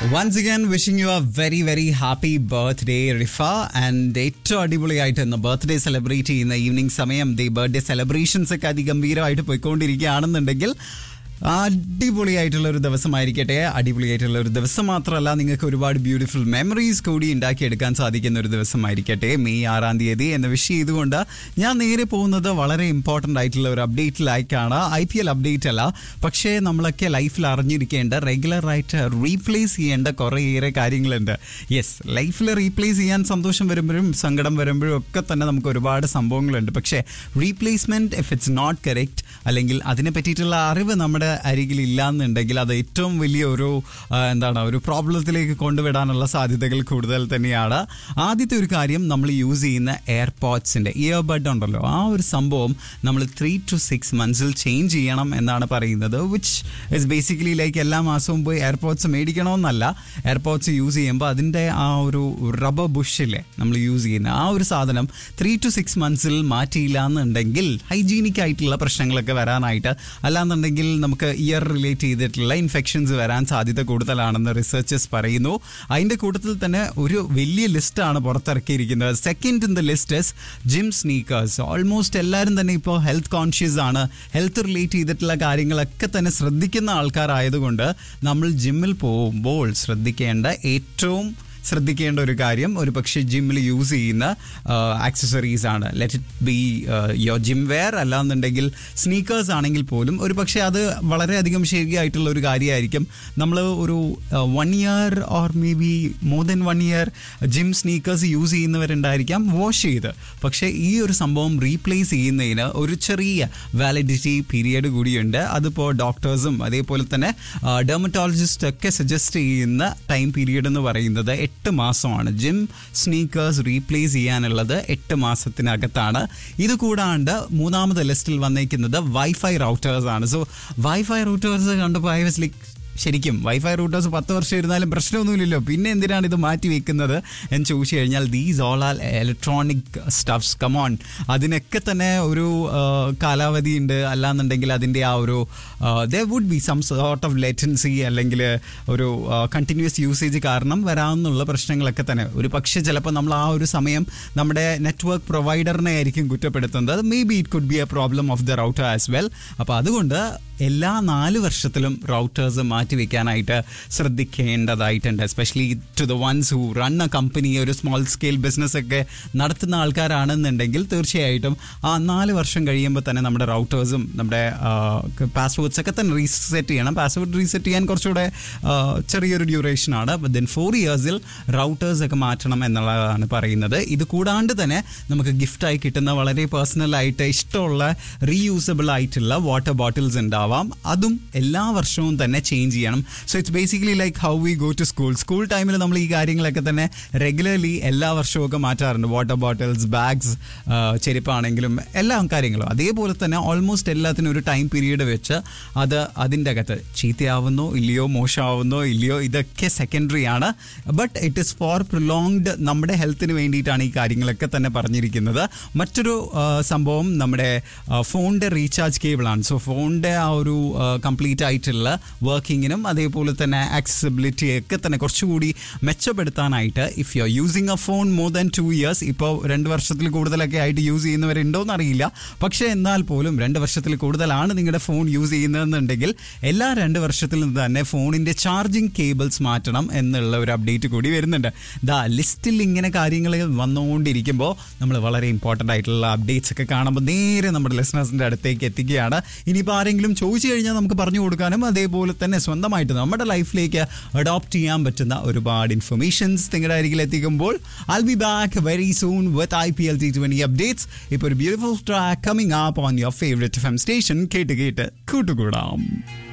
once again wishing you a very very happy birthday Rifa and ഏറ്റവും അടിപൊളിയായിട്ട് ഇന്ന് birthday celebrate ചെയ്യുന്ന ഈവനിങ് സമയം ദി ബർത്ത്ഡേ സെലിബ്രേഷൻസ് ഒക്കെ അതിഗംഭീരമായിട്ട് പോയിക്കൊണ്ടിരിക്കുകയാണെന്നുണ്ടെങ്കിൽ അടിപൊളിയായിട്ടുള്ള ഒരു ദിവസമായിരിക്കട്ടെ അടിപൊളിയായിട്ടുള്ള ഒരു ദിവസം മാത്രമല്ല നിങ്ങൾക്ക് ഒരുപാട് ബ്യൂട്ടിഫുൾ മെമ്മറീസ് കൂടി ഉണ്ടാക്കിയെടുക്കാൻ സാധിക്കുന്ന ഒരു ദിവസമായിരിക്കട്ടെ മെയ് ആറാം തീയതി എന്ന് വിഷ് ചെയ്തുകൊണ്ട് ഞാൻ നേരെ പോകുന്നത് വളരെ ഇമ്പോർട്ടൻ്റ് ആയിട്ടുള്ള ഒരു അപ്ഡേറ്റിലേക്കാണ് ഐ പി എൽ അപ്ഡേറ്റ് അല്ല പക്ഷേ നമ്മളൊക്കെ ലൈഫിൽ അറിഞ്ഞിരിക്കേണ്ട റെഗുലറായിട്ട് റീപ്ലേസ് ചെയ്യേണ്ട കുറേയേറെ കാര്യങ്ങളുണ്ട് യെസ് ലൈഫിൽ റീപ്ലേസ് ചെയ്യാൻ സന്തോഷം വരുമ്പോഴും സങ്കടം വരുമ്പോഴും ഒക്കെ തന്നെ നമുക്ക് ഒരുപാട് സംഭവങ്ങളുണ്ട് പക്ഷേ replacement if it's not correct അല്ലെങ്കിൽ അതിനെ പറ്റിയിട്ടുള്ള അറിവ് നമ്മുടെ അരികിൽ ഇല്ലാന്നുണ്ടെങ്കിൽ അത് ഏറ്റവും വലിയ ഒരു ആ, എന്താണ് ഒരു പ്രോബ്ലത്തിലേക്ക് കൊണ്ടുവിടാനുള്ള സാധ്യതകൾ കൂടുതൽ തന്നെയാണ് ആദ്യത്തെ ഒരു കാര്യം നമ്മൾ യൂസ് ചെയ്യുന്ന എയർപോഡ്സിൻ്റെ ഇയർബഡ് ഉണ്ടല്ലോ ആ ഒരു സംഭവം നമ്മൾ ത്രീ ടു സിക്സ് മന്ത്സിൽ ചേഞ്ച് ചെയ്യണം എന്നാണ് പറയുന്നത് വിച്ച് ഇസ് ബേസിക്കലി ലൈക്ക് എല്ലാ മാസവും പോയി എയർപോഡ്സ് മേടിക്കണമെന്നല്ല എയർപോഡ്സ് യൂസ് ചെയ്യുമ്പോൾ അതിൻ്റെ ആ ഒരു റബ്ബർ ബുഷില്ലേ നമ്മൾ യൂസ് ചെയ്യുന്ന ആ ഒരു സാധനം ത്രീ ടു സിക്സ് മന്ത്സിൽ മാറ്റിയില്ല എന്നുണ്ടെങ്കിൽ ഹൈജീനിക് ആയിട്ടുള്ള പ്രശ്നങ്ങളൊക്കെ വരാനായിട്ട് അല്ലാന്നുണ്ടെങ്കിൽ നമുക്ക് ഇയർ റിലേറ്റ് ചെയ്തിട്ടുള്ള ഇൻഫെക്ഷൻസ് വരാൻ സാധ്യത കൂടുതലാണെന്ന് റിസർച്ചേഴ്സ് പറയുന്നു അതിൻ്റെ കൂട്ടത്തിൽ തന്നെ ഒരു വലിയ ലിസ്റ്റാണ് പുറത്തിറക്കിയിരിക്കുന്നത് second in the list is gym sneakers almost എല്ലാവരും തന്നെ ഇപ്പോൾ ഹെൽത്ത് കോൺഷ്യസ് ആണ് ഹെൽത്ത് റിലേറ്റ് ചെയ്തിട്ടുള്ള കാര്യങ്ങളൊക്കെ തന്നെ ശ്രദ്ധിക്കുന്ന ആൾക്കാരായതുകൊണ്ട് നമ്മൾ ജിമ്മിൽ പോകുമ്പോൾ ശ്രദ്ധിക്കേണ്ട ഏറ്റവും ശ്രദ്ധിക്കേണ്ട ഒരു കാര്യം ഒരു പക്ഷേ ജിമ്മിൽ യൂസ് ചെയ്യുന്ന ആക്സസറീസ് ആണ് let it be your gym wear അല്ലാന്നുണ്ടെങ്കിൽ സ്നീക്കേഴ്സ് ആണെങ്കിൽ പോലും ഒരു പക്ഷേ അത് വളരെയധികം ശരിയായിട്ടുള്ള ഒരു കാര്യമായിരിക്കും നമ്മൾ ഒരു one year or maybe more than one year gym sneakers use ചെയ്യുന്നവരുണ്ടായിരിക്കാം വാഷ് ചെയ്ത് പക്ഷേ ഈ ഒരു സംഭവം റീപ്ലേസ് ചെയ്യുന്നതിന് ഒരു ചെറിയ വാലിഡിറ്റി പീരിയഡ് കൂടിയുണ്ട് അതിപ്പോൾ ഡോക്ടേഴ്സും അതേപോലെ തന്നെ ഡെർമറ്റോളജിസ്റ്റ് ഒക്കെ സജസ്റ്റ് ചെയ്യുന്ന ടൈം പീരീഡ് എന്ന് പറയുന്നത് എട്ട് മാസമാണ് ജിം സ്നീക്കേഴ്സ് റീപ്ലേസ് ചെയ്യാനുള്ളത് എട്ട് മാസത്തിനകത്താണ് ഇത് കൂടാണ്ട് മൂന്നാമത് ലിസ്റ്റിൽ വന്നേക്കുന്നത് വൈഫൈ റൗട്ടേഴ്സ് ആണ് സോ വൈഫൈ റൗട്ടേഴ്സ് കണ്ടപ്പോൾ ഐ വാസ് ലൈക്ക് ശരിക്കും വൈഫൈ റൂട്ടേഴ്സ് പത്ത് വർഷം ഇരുന്നാലും പ്രശ്നമൊന്നുമില്ലല്ലോ പിന്നെ എന്തിനാണ് ഇത് മാറ്റി വെക്കുന്നത് എന്ന് ചോദിച്ചു കഴിഞ്ഞാൽ these all are electronic stuffs come on അതിനൊക്കെ തന്നെ ഒരു ആ, കാലാവധി ഉണ്ട് അല്ലാന്നുണ്ടെങ്കിൽ അതിൻ്റെ ആ ഒരു there would be some sort of latency അല്ലെങ്കിൽ ഒരു കണ്ടിന്യൂസ് യൂസേജ് കാരണം വരാമെന്നുള്ള പ്രശ്നങ്ങളൊക്കെ തന്നെ ഒരു പക്ഷേ ചിലപ്പോൾ നമ്മൾ ആ ഒരു സമയം നമ്മുടെ നെറ്റ്വർക്ക് പ്രൊവൈഡറിനെ ആയിരിക്കും കുറ്റപ്പെടുത്തുന്നത് maybe it could be a problem of the router as well അപ്പോൾ അതുകൊണ്ട് എല്ലാ നാല് വർഷത്തിലും റൗട്ടേഴ്സ് മാറ്റി വെക്കാനായിട്ട് ശ്രദ്ധിക്കേണ്ടതായിട്ടുണ്ട് especially to the ones who run a company ഒരു സ്മോൾ സ്കെയിൽ ബിസിനസ് ഒക്കെ നടത്തുന്ന ആൾക്കാരാണെന്നുണ്ടെങ്കിൽ തീർച്ചയായിട്ടും ആ നാല് വർഷം കഴിയുമ്പോൾ തന്നെ നമ്മുടെ റൗട്ടേഴ്സും നമ്മുടെ പാസ്വേഡ്സ് ഒക്കെ തന്നെ റീസെറ്റ് ചെയ്യണം പാസ്വേഡ് റീസെറ്റ് ചെയ്യാൻ കുറച്ചുകൂടെ ആ, ചെറിയൊരു ഡ്യൂറേഷനാണ് ദെൻ ഫോർ ഇയേഴ്സിൽ റൗട്ടേഴ്സ് ഒക്കെ മാറ്റണം എന്നുള്ളതാണ് പറയുന്നത് ഇത് കൂടാണ്ട് തന്നെ നമുക്ക് ഗിഫ്റ്റായി കിട്ടുന്ന വളരെ പേഴ്സണൽ ആയിട്ട് ഇഷ്ടമുള്ള റീയൂസബിൾ ആയിട്ടുള്ള വാട്ടർ ബോട്ടിൽസ് ഉണ്ടാവാം അതും എല്ലാ വർഷവും തന്നെ ചേഞ്ച് ചെയ്യണം so it's basically like how we go to school school ടൈമിൽ നമ്മൾ ഈ കാര്യങ്ങളൊക്കെ തന്നെ റെഗുലർലി എല്ലാ വർഷവും ഒക്കെ മാറ്റാറുണ്ട് വാട്ടർ ബോട്ടിൽസ് ബാഗ്സ് ചെരുപ്പാണെങ്കിലും എല്ലാ കാര്യങ്ങളും അതേപോലെ തന്നെ ഓൾമോസ്റ്റ് എല്ലാത്തിനും ഒരു ടൈം പീരീഡ് വെച്ച് അത് അതിൻ്റെ അകത്ത് ചീത്തയാവുന്നോ ഇല്ലയോ മോശമാവുന്നോ ഇല്ലയോ ഇതൊക്കെ സെക്കൻഡറി ആണ് but it is for prolonged നമ്മുടെ ഹെൽത്തിന് വേണ്ടിയിട്ടാണ് ഈ കാര്യങ്ങളൊക്കെ തന്നെ പറഞ്ഞിരിക്കുന്നത് മറ്റൊരു ആ, സംഭവം നമ്മുടെ ഫോണിൻ്റെ റീചാർജ് കേബിളാണ് സോ ഫോണിൻ്റെ ആ ഒരു കംപ്ലീറ്റ് ആയിട്ടുള്ള വർക്കിങ്ങിനും അതേപോലെ തന്നെ ആക്സസിബിലിറ്റി ഒക്കെ തന്നെ കുറച്ചുകൂടി മെച്ചപ്പെടുത്താനായിട്ട് if you are using a phone more than two years ഇപ്പോൾ രണ്ട് വർഷത്തിൽ കൂടുതലൊക്കെ ആയിട്ട് യൂസ് ചെയ്യുന്നവരുണ്ടോയെന്ന് അറിയില്ല പക്ഷേ എന്നാൽ പോലും രണ്ട് വർഷത്തിൽ കൂടുതലാണ് നിങ്ങളുടെ ഫോൺ യൂസ് ചെയ്യുന്നതെന്നുണ്ടെങ്കിൽ എല്ലാ രണ്ട് വർഷത്തിൽ നിന്ന് തന്നെ ഫോണിൻ്റെ ചാർജിങ് കേബിൾസ് മാറ്റണം എന്നുള്ള ഒരു അപ്ഡേറ്റ് കൂടി വരുന്നുണ്ട് ദാ ലിസ്റ്റിൽ ഇങ്ങനെ കാര്യങ്ങൾ വന്നുകൊണ്ടിരിക്കുമ്പോൾ നമ്മൾ വളരെ ഇമ്പോർട്ടൻ്റ് ആയിട്ടുള്ള അപ്ഡേറ്റ്സ് ഒക്കെ കാണുമ്പോൾ നേരെ നമ്മുടെ ലിസണേഴ്സിൻ്റെ അടുത്തേക്ക് എത്തിക്കുകയാണ് ഇനിയിപ്പോൾ ആരെങ്കിലും ചോദിച്ചു കഴിഞ്ഞാൽ നമുക്ക് പറഞ്ഞു കൊടുക്കാനും അതേപോലെ തന്നെ സ്വന്തമായിട്ട് നമ്മുടെ ലൈഫിലേക്ക് അഡോപ്റ്റ് ചെയ്യാൻ പറ്റുന്ന ഒരുപാട് ഇൻഫർമേഷൻസ് നിങ്ങളുടെ അരികിൽ എത്തിക്കുമ്പോൾ I be back very soon with I P L T twenty updates ഇപ്പോൾ ഒരു beautiful track coming up on your favourite F M station കേട്ട് കേട്ട് കൂട്ടുകൂടാം